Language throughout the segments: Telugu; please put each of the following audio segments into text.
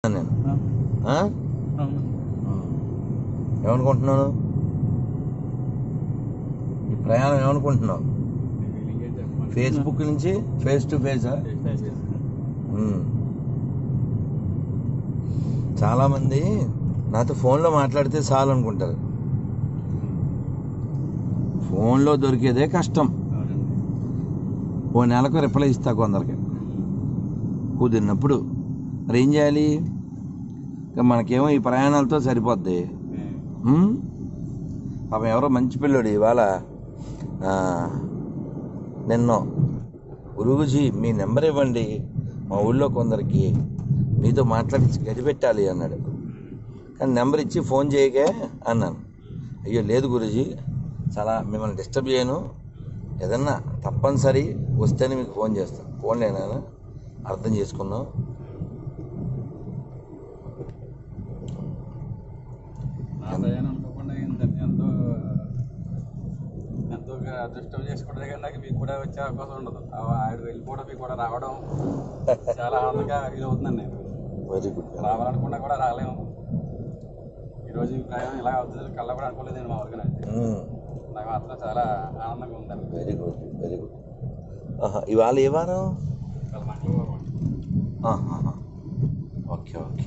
నేను ఆ? ఏమనుకుంటున్నాను ఈ ప్రయాణం ఏమనుకుంటున్నావు ఫేస్బుక్ నుంచి ఫేస్ టు ఫేసా చాలా మంది నాతో ఫోన్లో మాట్లాడితే చాలు అనుకుంటారు ఫోన్లో దొరికేదే కష్టం ఓ నెలకు రిప్లై ఇస్తా కొందరికి కుదిరినప్పుడు మరి ఏం చేయాలి ఇక మనకేమో ఈ ప్రయాణాలతో సరిపోద్ది ఉమ్? పాపం ఎవరో మంచి పిల్లోడు ఇవాళ ఆ, నిన్న గురువుజీ మీ నెంబర్ ఇవ్వండి మా ఊళ్ళో కొందరికి మీతో మాట్లాడి గడిపెట్టాలి అన్నాడు కానీ నెంబర్ ఇచ్చి ఫోన్ చేయకే అన్నాను అయ్యో లేదు గురుజీ చాలా మిమ్మల్ని డిస్టర్బ్ చేయను ఏదన్నా తప్పనిసరి వస్తేనే మీకు ఫోన్ చేస్తాను ఫోన్ లేనా అర్థం చేసుకున్నావు నా ప్రయాణం అనుకోకుండా ఏంటంటే ఎంతో ఎంతో అదృష్టం చేసుకుంటే కానీ నాకు మీకు కూడా వచ్చే అవకాశం ఉండదు ఆ ఆవిడ వెళ్ళిపోవడం మీకు కూడా రావడం చాలా ఆనందంగా ఫీల్ అవుతున్నాను నేను వెరీ గుడ్ రావాలనుకున్నా కూడా రాలేము ఈరోజు ఈ ప్రయాణం ఇలా అవుతుంది కళ్ళ కూడా అనుకోలేదు నేను మా వర్గం అయితే నాకు మాత్రం చాలా ఆనందంగా ఉందండి వెరీ గుడ్ వెరీ గుడ్ ఇవాళ ఏ వారం చాలా మంగళవారం ఆహాహా. ఓకే ఓకే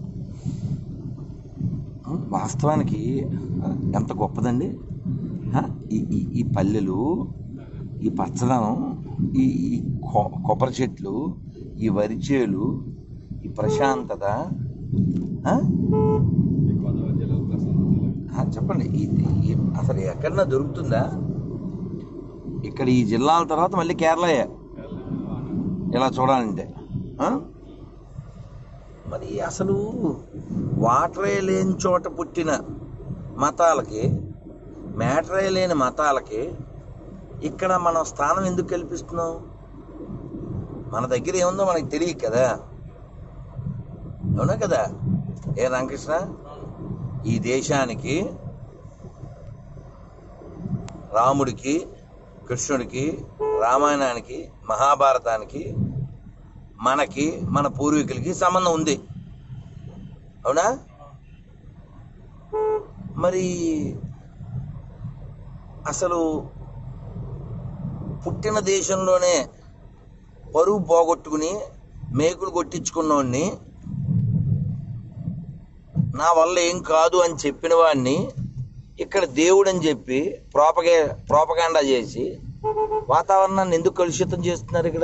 ఉమ్, వాస్తవానికి ఆ, ఎంత గొప్పదండి ఆ, ఈ ఈ- ఈ పల్లెలు ఈ పచ్చదనం ఈ ఈ కొ- కొబ్బరి చెట్లు ఈ వరి చేలు ఈ ప్రశాంతత ఆ? ఈ గోదావరి జిల్లాలో ప్రస్తుతం ఆ, చెప్పండి ఈ- ఈ- అసలు ఎక్కడన్నా దొరుకుతుందా ఇక్కడ ఈ జిల్లాల తర్వాత మళ్ళీ కేరళయే ఇలా చూడాలంటే ఆ? మరి అసలు వాటరే లేని చోట పుట్టిన మతాలకి మ్యాటరే లేని మతాలకి ఇక్కడ మనం స్థానం ఎందుకు కల్పిస్తున్నాం మన దగ్గర ఏముందో మనకి తెలియదు కదా అవునా కదా ఏ రామకృష్ణ ఈ దేశానికి రాముడికి కృష్ణుడికి రామాయణానికి మహాభారతానికి మనకి మన పూర్వీకులకి సంబంధం ఉంది అవునా మరి అసలు పుట్టిన దేశంలోనే పరువు పోగొట్టుకుని మేకులు కొట్టించుకున్నవాడిని నా వల్ల ఏం కాదు అని చెప్పిన వాడిని ఇక్కడ దేవుడు అని చెప్పి ప్రోపగే ప్రోపగాండా చేసి వాతావరణాన్ని ఎందుకు కలుషితం చేస్తున్నారు ఇక్కడ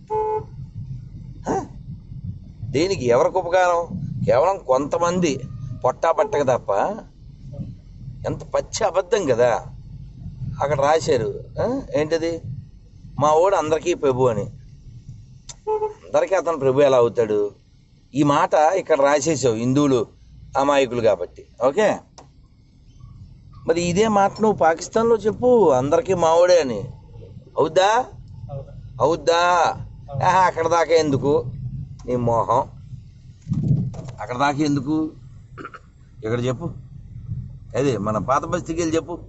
హ? దేనికి ఎవరికి ఉపకారం కేవలం కొంతమంది పొట్టా పట్టక తప్ప ఎంత పచ్చి అబద్ధం కదా అక్కడ రాశారు ఆ? ఏంటిది మా ఓడు అందరికీ ప్రభు అని అందరికీ అతను ప్రభు ఎలా అవుతాడు ఈ మాట ఇక్కడ రాసేసావు హిందువులు అమాయకులు కాబట్టి ఓకే మరి ఇదే మాట నువ్వు పాకిస్తాన్లో చెప్పు అందరికీ మావోడే అని అవుద్దా అవుద్దా ఆహా, అక్కడ దాకా ఎందుకు నీ మోహం అక్కడ దాకా ఎందుకు ఇక్కడ చెప్పు అదే మన పాత బస్తీకి వెళ్ళి చెప్పు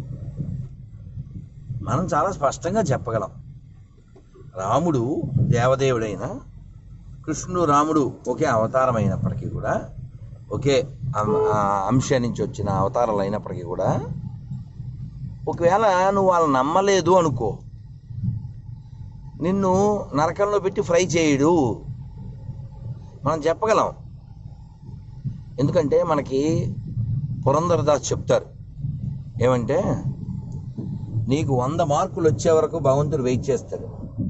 మనం చాలా స్పష్టంగా చెప్పగలం రాముడు దేవదేవుడైన కృష్ణుడు రాముడు ఒకే అవతారం అయినప్పటికీ కూడా ఒకే అం- ఆ అంశం నుంచి వచ్చిన అవతారాలు అయినప్పటికీ కూడా ఒకవేళ నువ్వు వాళ్ళని నమ్మలేదు అనుకో నిన్ను నరకంలో పెట్టి ఫ్రై చేయడు మనం చెప్పగలం ఎందుకంటే మనకి పురంధరదాస్ చెప్తారు ఏమంటే నీకు వంద మార్కులు వచ్చే వరకు భగవంతుడు వెయిట్ చేస్తాడు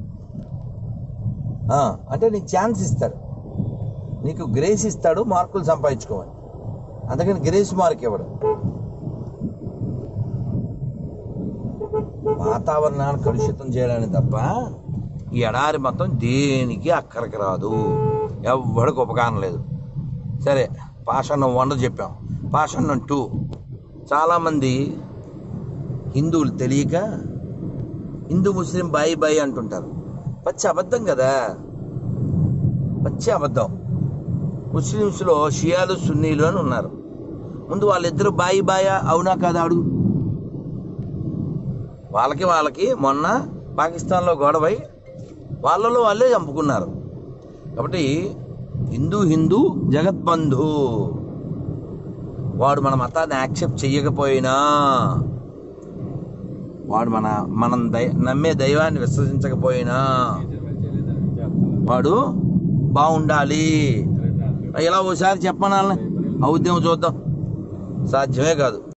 ఆ, అంటే నీకు ఛాన్స్ ఇస్తాడు నీకు గ్రేస్ ఇస్తాడు మార్కులు సంపాదించుకోమని అందుకని గ్రేస్ మార్క్ ఇవ్వడు వాతావరణాన్ని కలుషితం చేయడానికి తప్ప ఈ ఎడారి మొత్తం దేనికి అక్కడికి రాదు ఎవ్వడికి ఉపకారం లేదు సరే పాషాణం వన్ చెప్పాం పాషాణం టూ చాలామంది హిందువులు తెలియక హిందూ ముస్లిం బాయి బాయి అంటుంటారు పచ్చి అబద్ధం కదా పచ్చి అబద్ధం ముస్లిమ్స్లో షియాలు సున్నీలు అని ఉన్నారు ముందు వాళ్ళిద్దరు బాయి బాయా అవునా కాదా అడుగు వాళ్ళకి వాళ్ళకి మొన్న పాకిస్తాన్లో గొడవై వాళ్ళలో వాళ్ళే చంపుకున్నారు కాబట్టి హిందూ హిందూ జగద్బంధు వాడు మన మతాన్ని యాక్సెప్ట్ చెయ్యకపోయినా వాడు మన మనం దై నమ్మే దైవాన్ని విశ్వసించకపోయినా వాడు బాగుండాలి ఇలా ఓసారి చెప్పనాలని అవుద్దేమో చూద్దాం సాధ్యమే కాదు